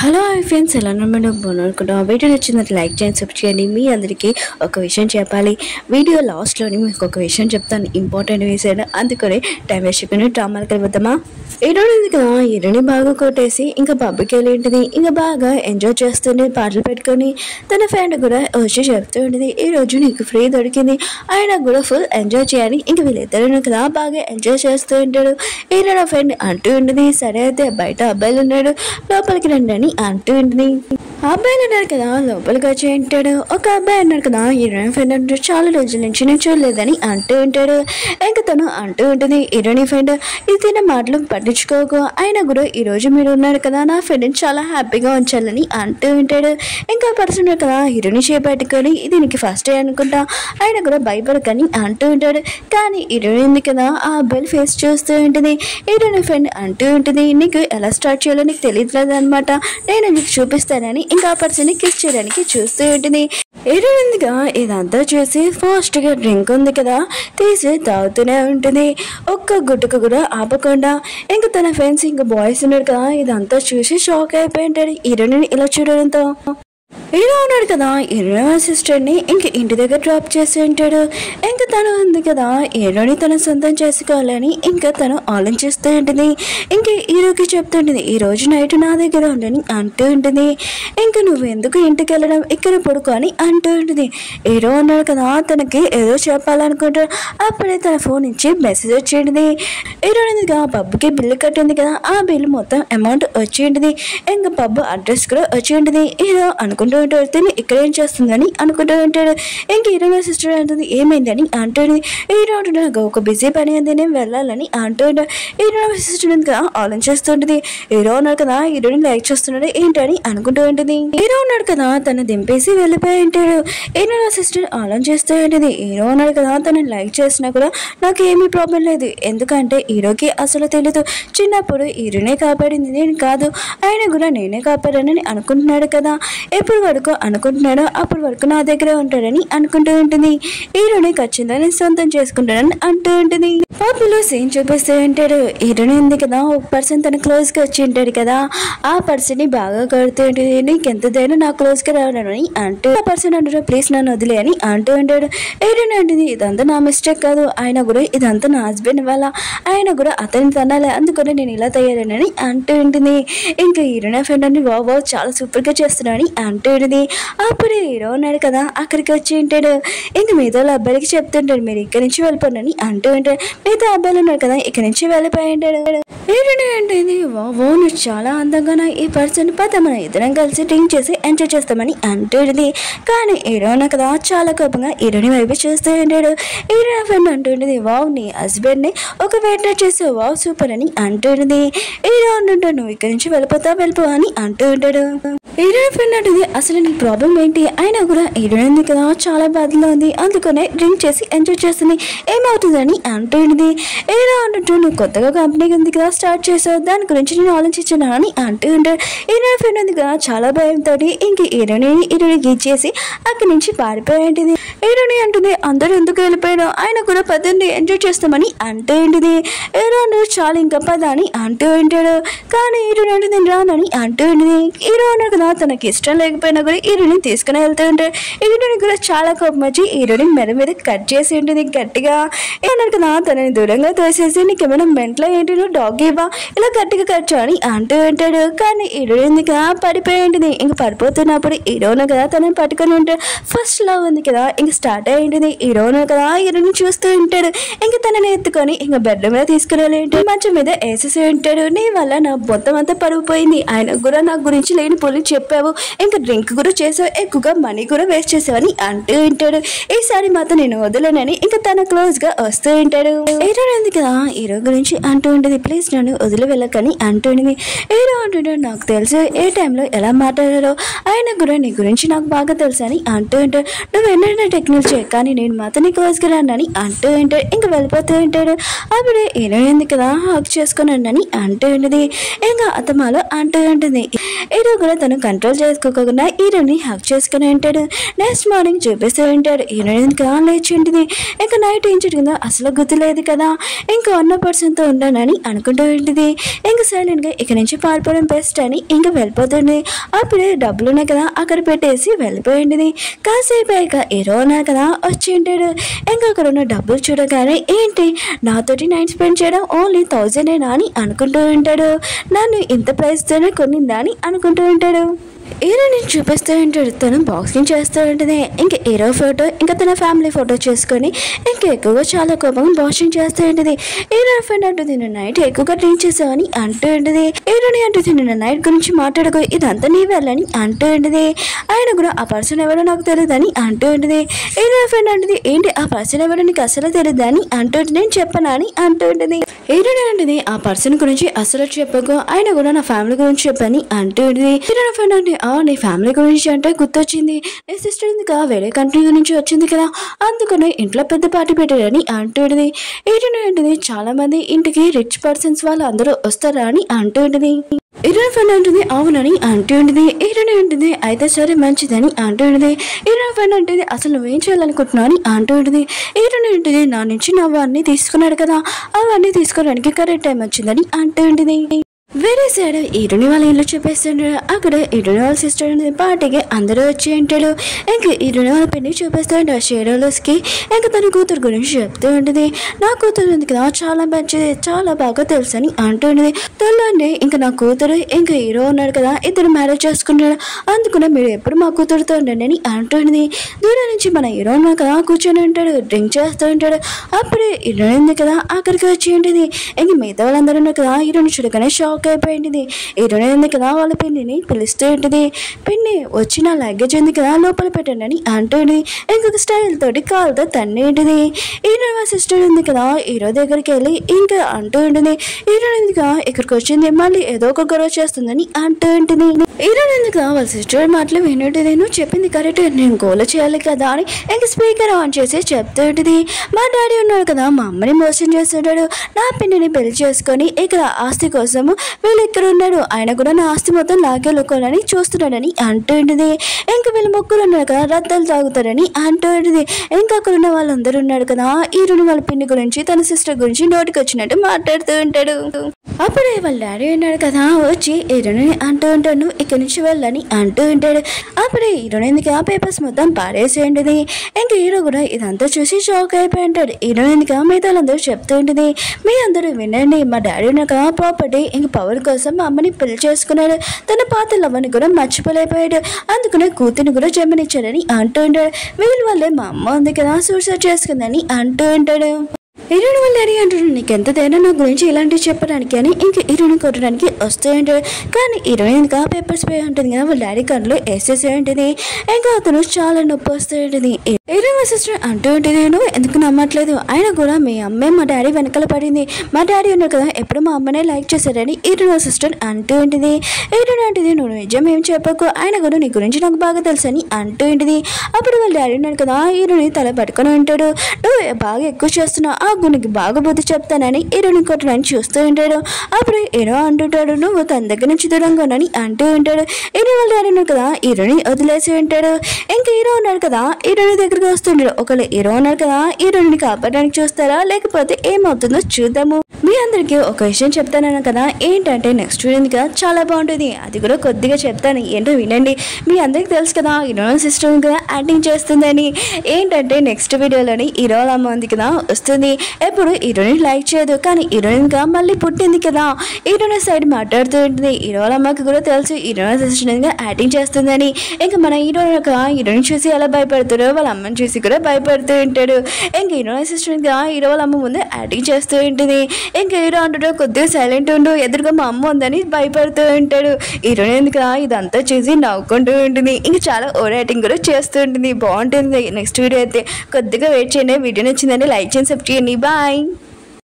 hello friends ఎలా నమ్మడం బాగున్నాను వీడియో నచ్చినట్టు లైక్ చేయండి సబ్స్క్రైబ్ చేయండి మీ అందరికీ ఒక విషయం చెప్పాలి వీడియో లాస్ట్లోని మీకు ఒక విషయం చెప్తాను ఇంపార్టెంట్ విషయం అందుకని టైం వేసుకుని డ్రామాలు కలుగుతామా ఈరోజు కదా ఇరుని బాగా కొట్టేసి ఇంకా పబ్కి వెళ్ళి ఉంటుంది ఇంకా బాగా ఎంజాయ్ చేస్తుంది పాటలు పెట్టుకొని తన ఫ్రెండ్ కూడా వచ్చి చెప్తూ ఉంటుంది ఈ రోజు నీకు ఫ్రీ దొరికింది ఆయన కూడా ఫుల్ ఎంజాయ్ చేయాలి ఇంకా వీళ్ళిద్దరు కదా బాగా ఎంజాయ్ చేస్తూ ఉంటాడు ఈయన నా ఫ్రెండ్ అంటూ ఉంటుంది సరే అయితే బయట అబ్బాయిలు ఉన్నాడు లోపలికి రండి అని అంటూ ఉంటుంది ఆ అబ్బాయిలు ఉన్నారు కదా లోపలికి వచ్చి ఉంటాడు ఒక అబ్బాయి అన్నాడు కదా హీరోయిన్ ఫ్రెండ్ అంటాడు చాలా రోజుల నుంచి నేను చూడలేదని అంటూ ఉంటాడు ఇంకా తను అంటూ ఉంటుంది హీరోయిన్ ఫ్రెండ్ ఇది తిన మాటలు పట్టించుకోకు అయినా కూడా ఈ రోజు మీరు ఉన్నారు కదా నా ఫ్రెండ్ని చాలా హ్యాపీగా ఉంచాలని అంటూ ఉంటాడు ఇంకా పర్సన్ ఉన్నారు కదా హీరోని చేపట్టుకొని ఇది నీకు ఫస్ట్ డే అనుకుంటా ఆయన కూడా భయపడకని అంటూ ఉంటాడు కానీ హీరోయిన్ ఉంది కదా ఆ అబ్బాయిలు ఫేస్ చూస్తూ ఉంటుంది హీరోయిన్ ఫ్రెండ్ అంటూ ఉంటుంది నీకు ఎలా స్టార్ట్ చేయాలో నీకు తెలియట్లేదు అనమాట నేను నీకు చూపిస్తానని ఇంకా ఆ పర్సన్ కిస్ చేయడానికి చూస్తూ ఉంటుంది హీరోయిన్గా ఇదంతా చూసి ఫాస్ట్గా డ్రింక్ ఉంది కదా తీసి తాగుతూనే ఉంటుంది ఒక్క గుట్టుకు కూడా ఆపకుండా ఇంకా తన ఫ్రెండ్స్ ఇంకా బాయ్స్ ఉన్నారు కదా ఇదంతా చూసి షాక్ అయిపోయి ఉంటాడు హీరోయిన్ ఇలా చూడడంతో హీరో ఉన్నాడు కదా హీరో సిస్టర్ని ఇంక ఇంటి దగ్గర డ్రాప్ చేసి ఉంటాడు ఇంకా తను ఉంది కదా హీరోని తన సొంతం చేసుకోవాలని ఇంకా తను ఆలోచిస్తూ ఉంటుంది ఇంక హీరోకి చెప్తుంటుంది ఈ రోజు నైట్ నా దగ్గర ఉండని అంటూ ఉంటుంది ఇంకా నువ్వు ఎందుకు ఇంటికి వెళ్ళడం ఇక్కడ పడుకో అని అంటూ ఉంటుంది హీరో ఉన్నాడు కదా తనకి ఏదో చెప్పాలనుకుంటాడు అప్పుడే తన ఫోన్ ఇచ్చి మెసేజ్ వచ్చింది హీరో కదా పబ్కి బిల్లు కట్టింది కదా ఆ బిల్లు మొత్తం అమౌంట్ వచ్చి ఉంటుంది ఇంకా పబ్ అడ్రస్ కూడా వచ్చి ఉంటుంది హీరో అనుకుంటూ ఉంటాడు తిని ఇక్కడ ఏం చేస్తుందని అనుకుంటూ ఉంటాడు ఇంక హీరో సిస్టర్ అంటుంది ఏమైందని అంటుంది హీరో అంటున్నాడు "నాకు ఒక బిజీ పని ఉంది నేను వెళ్ళాలని అంటూ ఉంటాడు హీరో సిస్టర్ ఇంకా ఆలోచిస్తుంటుంది హీరో ఉన్నాడు కదా హీరోని లైక్ చేస్తున్నాడు ఏంటని అనుకుంటూ ఉంటుంది హీరో ఉన్నాడు కదా తను దింపేసి వెళ్ళిపోయి ఉంటాడు హీరో సిస్టర్ ఆలోచిస్తూ ఉంటుంది హీరో ఉన్నాడు కదా తను లైక్ చేసినా కూడా నాకు ఏమీ ప్రాబ్లం లేదు ఎందుకంటే హీరోకి అసలు తెలియదు చిన్నప్పుడు హీరోనే కాపాడింది నేను కాదు ఆయన కూడా నేనే కాపాడానని అనుకుంటున్నాడు కదా ఎప్పుడు వరకు అనుకుంటున్నాడో అప్పటి వరకు నా దగ్గరే ఉంటాడని అనుకుంటూ ఉంటుంది హీరోని ఖచ్చితంగా నేను సొంతం చేసుకుంటాడని అంటూ ఉంటుంది పాపులో సీన్ చూపిస్తూ ఉంటాడు హీరోని ఉంది కదా ఒక పర్సన్ తన క్లోజ్ గా వచ్చి ఉంటాడు కదా ఆ పర్సన్ ని బాగా కొడుతూ ఉంటుంది నీకు ఎంత ధైర్యం నా క్లోజ్ గా రావడని అంటూ ఆ పర్సన్ అంటాడు ప్లీజ్ నన్ను వదిలే అని అంటూ ఉంటాడు హీరోని అంటుంది ఇదంతా నా మిస్టేక్ కాదు ఆయన కూడా ఇదంతా నా హస్బెండ్ వల్ల ఆయన కూడా అతని తనాలి అందుకని నేను ఇలా తయారైనని అంటూ ఉంటుంది ఇంకా హీరోయిన్ ఫ్రెండ్ అని వా వా చాలా సూపర్ గా చేస్తున్నాడని అంటూ ఉంటుంది అప్పుడు హీరో ఉన్నాడు కదా అక్కడికి వచ్చి ఉంటాడు ఇంక మిగతా వాళ్ళ అబ్బాయిలకి చెప్తుంటాడు మీరు ఇక్కడి నుంచి వెళ్ళిపోండి అంటూ ఉంటాడు మిగతా అబ్బాయిలు ఉన్నారు కదా ఇక్కడి నుంచి వెళ్ళిపోయి ఉంటాడు హీరోని అంటే వా వా నువ్వు చాలా అందంగా నా ఈ పర్సన్ పద మనం ఇద్దరం కలిసి డ్రింక్ చేసి ఎంజాయ్ చేస్తామని అంటుంది కానీ హీరోయిన్ కదా చాలా కోపంగా హీరోని వైపు చూస్తూ ఉంటాడు హీరోయిన్ ఫ్రెండ్ అంటుంటుంది వావ్ నీ హస్బెండ్ని ఒక వెయిటర్ చేసే వావ్ సూపర్ అని అంటుంది హీరో అంటుంటాడు నువ్వు ఇక్కడి నుంచి వెళ్ళిపోతావు వెళ్ళిపో అని అంటూ ఉంటాడు హీరోయిన్ ఫ్రెండ్ అంటుంది అసలు నీ ప్రాబ్లం ఏంటి అయినా కూడా హీరోయిన్ ఉంది కదా చాలా బాధలో ఉంది అందుకనే డ్రింక్ చేసి ఎంజాయ్ చేస్తుంది ఏమవుతుందని అంటుంది హీరో అంటుంటూ నువ్వు కొత్తగా కంపెనీ ఉంది కదా స్టార్ట్ చేసావు దాని గురించి నేను ఆలోచించాను అని అంటూ ఉంటాడు హీరోయిన్ ఫ్రెండ్ ఉంది కదా చాలా భయంతో ఇంక హీరోని హీరోని గీచేసి అక్కడి నుంచి పారిపోయి ఉంటుంది హీరోని అంటుంది అందరూ ఎందుకు వెళ్ళిపోయాడు ఆయన కూడా పదండి ఎంజాయ్ చేస్తామని అంటూ ఉంటుంది హీరో నువ్వు చాలా ఇంకా పద అని అంటూ ఉంటాడు కానీ హీరోని అంటే నేను రానని అంటూ ఉంటుంది హీరో అన్నాడు కదా తనకి ఇష్టం లేకపోయినా కూడా హీరోని తీసుకుని వెళ్తూ ఉంటాడు హీరోని కూడా చాలా కోపం వచ్చి హీరోని మెడ మీద కట్ చేసి ఉంటుంది గట్టిగా అన్నాడు కదా తనని దూరంగా తోసేసి నీకు ఏమైనా మెంట్లో ఏంటి నువ్వు డాగ్ ఇవ్వా ఇలా గట్టిగా కట్ అని అంటూ ఉంటాడు కానీ హీరోయిన్ ఉంది కదా పడిపోయి ఉంటుంది ఇంక పడిపోతున్నప్పుడు హీరోను కదా తనని పట్టుకొని ఉంటాడు ఫస్ట్ లవ్ ఉంది కదా ఇంక స్టార్ట్ అయి ఉంటుంది హీరోను కదా హీరోని చూస్తూ ఉంటాడు ఇంక తనని ఎత్తుకొని ఇంక బెడ్ మీద తీసుకుని వెళ్ళి ఉంటాడు మంచం మీద వేసేసి ఉంటాడు నీ వల్ల నా మొత్తం అంతా పరుగు పోయింది ఆయన కూడా నా గురించి లేని పొలి చెప్పావు ఇంకా డ్రింక్ కూడా చేసావు ఎక్కువగా మనీ కూడా వేస్ట్ చేసావని అంటూ ఉంటాడు ఈసారి మాత్రం నేను వదలనని ఇంకా తన క్లోజ్ గా వస్తూ ఉంటాడు హీరో ఉంది కదా హీరో గురించి అంటూ ఉంటుంది ప్లీజ్ నన్ను వదిలి వెళ్ళకని అంటూ ఉంటుంది హీరో అంటుంటాడు నాకు తెలుసు ఏ టైంలో ఎలా మాట్లాడారో ఆయన కూడా నీ గురించి నాకు బాగా తెలుసు అని అంటూ ఉంటాడు నువ్వు ఎన్నైనా టెక్నిక్ చేయ కానీ నేను మాత్రం నీ క్లోజ్ గా రానని అంటూ ఉంటాడు ఇంకా వెళ్ళిపోతూ ఉంటాడు అప్పుడు హీరో ఉంది కదా హక్ చేసుకున్నానని అంటూ ఉంటుంది ఇంకా అతమాలో అంటూ ఉంటుంది హీరో కూడా తను కంట్రోల్ చేసుకోకుండా హీరోని హక్ చేసుకుని ఉంటాడు నెక్స్ట్ మార్నింగ్ చూపిస్తూ ఉంటాడు హీరోయిన్ ఇంకా లేచి ఉంటుంది ఇంకా నైట్ ఏం జరిగిందో అసలు గుర్తులేదు కదా ఇంకా ఉన్న పర్సన్తో ఉంటానని అనుకుంటూ ఉంటుంది ఇంకా సైలెంట్గా ఇక నుంచి పారిపోవడం బెస్ట్ అని ఇంకా వెళ్ళిపోతుంది అప్పుడే డబ్బులు ఉన్నాయి కదా అక్కడ పెట్టేసి వెళ్ళిపోయింది కాసేపు అయ్యాక హీరో ఉన్నారు కదా వచ్చి ఉంటాడు ఇంకా అక్కడ ఉన్న డబ్బులు చూడగానే ఏంటి నాతోటి నైట్ స్పెండ్ చేయడం ఓన్లీ థౌజండేనా అని అనుకుంటూ ఉంటాడు నన్ను ఇంత ప్రైస్తోనే కొనిందా అని అనుకుంటూ ఉంటాడు హీరో నేను చూపిస్తూ ఉంటాడు తను బాక్సింగ్ చేస్తూ ఉంటుంది ఇంకా హీరో ఫోటో ఇంకా తన ఫ్యామిలీ ఫోటో చేసుకొని ఇంకా ఎక్కువగా చాలా కోపంగా బాక్సింగ్ చేస్తూ ఉంటుంది హీరో ఫ్రెండ్ అంటూ నిన్న నైట్ ఎక్కువగా డ్రింక్ చేసావని అంటూ ఉంటుంది హీరోని అంటూ నిన్న నైట్ గురించి మాట్లాడుకో ఇదంతా నీ వెళ్ళని అంటూ ఉంటుంది ఆయన కూడా ఆ పర్సన్ ఎవరో నాకు తెలియదని అంటూ ఉంటుంది హీరో ఫ్రెండ్ అంటుంది ఏంటి ఆ పర్సన్ ఎవరో నీకు అసలు తెలియదని అంటూ ఉంటుంది నేను చెప్పనా అని అంటూ ఉంటుంది హీరోని అంటుంది ఆ పర్సన్ గురించి అసలు చెప్పకు ఆయన కూడా నా ఫ్యామిలీ గురించి చెప్పని అంటూ ఉంటుంది హీరో ఫ్రెండ్ అంటే ఆ నీ ఫ్యామిలీ గురించి అంటే గుర్తొచ్చింది నీ సిస్టర్ ఉంది కదా వేరే కంట్రీ నుంచి వచ్చింది కదా అందుకనే ఇంట్లో పెద్ద పార్టీ పెట్టారని అంటుంది హీరోని అంటుంది చాలా మంది ఇంటికి రిచ్ పర్సన్స్ వాళ్ళు అందరూ వస్తారా అని అంటుంది హీరోయిన్ ఫ్రెండ్ అంటుంది అవునని అంటూ ఉంటుంది హీరోయిన్ అంటుంది అయితే సరే మంచిదని అంటూ ఉంటుంది హీరోయిన్ ఫ్రెండ్ అంటుంది అసలు నువ్వేం చేయాలనుకుంటున్నావు అని అంటూ ఉంటుంది హీరోయిన్ అంటుంది నా నుంచి నా అవన్నీ తీసుకున్నాడు కదా అవన్నీ తీసుకోవడానికి కరెక్ట్ టైం వచ్చిందని అంటూ ఉంటుంది వేరే సైడ్ హీరోని వాళ్ళ ఇల్లు చూపిస్తుంటాడు అక్కడ హీరోని వాళ్ళ సిస్టర్ ఉంది పార్టీకి అందరూ వచ్చి ఉంటాడు ఇంకా హీరోని వాళ్ళ పెళ్లి చూపిస్తుంటాడు షేరోలస్కి ఇంకా తన కూతురు గురించి చెప్తూ ఉంటుంది నా కూతురు ఉంది కదా చాలా మంచిది చాలా బాగా తెలుసు అని అంటుంది తెల్లండి ఇంకా నా కూతురు ఇంకా హీరో ఉన్నాడు కదా ఇద్దరు మ్యారేజ్ చేసుకుంటాడు అందుకనే మీరు ఎప్పుడు మా కూతురుతో ఉండండి అని అంటుంది దూరం నుంచి మన హీరో ఉన్నాడు కదా కూర్చొని ఉంటాడు డ్రింక్ చేస్తూ ఉంటాడు అప్పుడే హీరో ఉంది కదా అక్కడికి వచ్చి ఉంటుంది ఇంక మిగతా వాళ్ళందరూ ఉన్నారు కదా హీరోని చూడగానే షాక్ అయిపోయింది హీరోయిన్ ఉంది కదా వాళ్ళ పిన్నిని పిలుస్తూ ఉంటుంది పిన్ని వచ్చిన లగేజ్ ఉంది కదా లోపల పెట్టండి అని అంటుంది ఇంకొక స్టైల్ తోటి కాలుతో తన్ని ఉంటుంది హీరో వాళ్ళ సిస్టర్ ఉంది కదా హీరో దగ్గరికి వెళ్ళి ఇంకా అంటూ ఉంటుంది హీరోయిన్ ఉంది కదా ఇక్కడికి వచ్చింది మళ్ళీ ఏదో ఒక గొడవ చేస్తుందని అంటూ ఉంటుంది హీరోయిన్ ఉంది కదా వాళ్ళ సిస్టర్ మాటలు వినుంటుంది నువ్వు చెప్పింది కరెక్ట్ నేను గోల చేయాలి కదా అని ఇంకా స్పీకర్ ఆన్ చేసి చెప్తూ ఉంటుంది మా డాడీ ఉన్నాడు కదా మా అమ్మని మోసం చేస్తుంటాడు నా పిన్నిని పెళ్లి చేసుకొని ఇక్కడ ఆస్తి కోసము వీళ్ళు ఇక్కడ ఉన్నాడు ఆయన కూడా నా ఆస్తి మొత్తం లాగేలుకోవాలని చూస్తున్నాడని అంటూ ఉంటుంది ఇంకా వీళ్ళు ముగ్గురు ఉన్నారు కదా రద్దాలు తాగుతారని అంటూ ఉంటుంది ఇంకా అక్కడ ఉన్న వాళ్ళందరూ ఉన్నారు కదా ఈరుని వాళ్ళ పిన్ని గురించి తన సిస్టర్ గురించి నోటికి వచ్చినట్టు మాట్లాడుతూ ఉంటాడు అప్పుడే వాళ్ళ డాడీ ఉన్నాడు కదా వచ్చి హీరోని అంటూ ఉంటాడు "నువ్వు ఇక్కడి నుంచి వెళ్ళని అంటూ ఉంటాడు అప్పుడే హీరోని ఎందుకు ఆ పేపర్స్ మొత్తం పారేసి ఉంటుంది ఇంకా హీరో కూడా ఇదంతా చూసి షాక్ అయిపోయి ఉంటాడు హీరో ఎందుకు మిగతా వాళ్ళందరూ చెప్తూ ఉంటుంది మీ అందరూ వినండి మా డాడీ ఉన్నాక ప్రాపర్టీ ఇంక పవర్ కోసం మా అమ్మని పెళ్లి చేసుకున్నాడు తన పాత లవ్వని కూడా మర్చిపోలేకపోయాడు అందుకనే కూతురిని కూడా జన్మనిచ్చాడని అంటూ ఉంటాడు వీళ్ళ వల్లే మా అమ్మ ఉంది కదా సూసైడ్ చేసుకుందని అంటూ ఉంటాడు హీరోని వాళ్ళు అడిగి అంటాడు నీకు ఎంత ధైర్యం నా గురించి ఇలాంటివి చెప్పడానికి అని ఇంక హీరోని కొట్టడానికి వస్తూ ఉంటాడు కానీ హీరోయిన్ ఇంకా పేపర్స్ పై ఉంటుంది కదా వాళ్ళ డాడీ కళ్ళు వేసేసి ఉంటుంది ఇంకా అతను చాలా నొప్పి వస్తూ ఉంటుంది హీరోయిన్ సిస్టర్ అంటూ ఉంటుంది నువ్వు ఎందుకు నమ్మట్లేదు ఆయన కూడా మీ అమ్మే మా డాడీ వెనకాల పడింది మా డాడీ ఉన్నారు కదా ఎప్పుడు మా అమ్మనే లైక్ చేశారని హీరోయిన్ సిస్టర్ అంటూ ఉంటుంది హీరోయిన్ అంటుంది నువ్వు నిజం ఏం చెప్పకు ఆయన కూడా నీ గురించి నాకు బాగా తెలుసు అని అంటూ ఉంటుంది అప్పుడు వాళ్ళ డాడీ ఉన్నాడు కదా హీరోని తల పట్టుకొని ఉంటాడు నువ్వు బాగా ఎక్కువ చేస్తున్నావు ఆ గునికి బాగా బుద్ధి చెప్తానని హీరోని కొట్టడానికి చూస్తూ ఉంటాడు అప్పుడు హీరో అంటుంటాడు నువ్వు తన దగ్గర నుంచి దూరంగా ఉన్నాని అంటూ ఉంటాడు హీరో వాళ్ళ డాడీ ఉన్నాడు కదా హీరోని వదిలేసి ఉంటాడు ఇంకా హీరో ఉన్నాడు కదా హీరోని దగ్గరికి వస్తుంటాడు ఒకవేళ హీరో ఉన్నాడు కదా హీరోని కాపాడడానికి చూస్తారా లేకపోతే ఏమవుతుందో చూద్దాము మీ అందరికీ ఒక విషయం చెప్తానన్నా కదా ఏంటంటే నెక్స్ట్ వీడియో కదా చాలా బాగుంటుంది అది కూడా కొద్దిగా చెప్తాను ఏంటో వినండి మీ అందరికీ తెలుసు కదా హీరో సిస్టర్ కదా యాక్టింగ్ చేస్తుందని ఏంటంటే నెక్స్ట్ వీడియోలోని హీరో అమ్మ ఉంది కదా వస్తుంది ఎప్పుడు హీరోయిన్ లైక్ చేయదు కానీ హీరోయిన్ గా మళ్ళీ పుట్టింది కదా హీరోయిన్ సైడ్ మాట్లాడుతూ ఉంటుంది హీరో అమ్మకి కూడా తెలుసు హీరోయిన్ సిస్టర్ గా యాక్టింగ్ చేస్తుందని ఇంకా మన హీరో హీరోయిన్ చూసి ఎలా భయపడుతారో వాళ్ళ అమ్మని చూసి కూడా భయపడుతూ ఉంటాడు ఇంకా హీరోయిన్ సిస్టర్ గా హీరో వాళ్ళ అమ్మ ముందు యాక్టింగ్ చేస్తూ ఉంటుంది ఇంకా హీరో అంటాడు కొద్దిగా సైలెంట్ ఉండు ఎదురుగా మా అమ్మ ఉందని భయపడుతూ ఉంటాడు హీరోయిన్ ఎందుకు ఇదంతా చూసి నవ్వుకుంటూ ఉంటుంది ఇంకా చాలా ఓవర్ యాక్టింగ్ కూడా చేస్తూ ఉంటుంది బాగుంటుంది నెక్స్ట్ వీడియో అయితే కొద్దిగా వెయిట్ చేయండి వీడియో నచ్చిందని లైక్ చేయండి సబ్ చేయండి బాయ్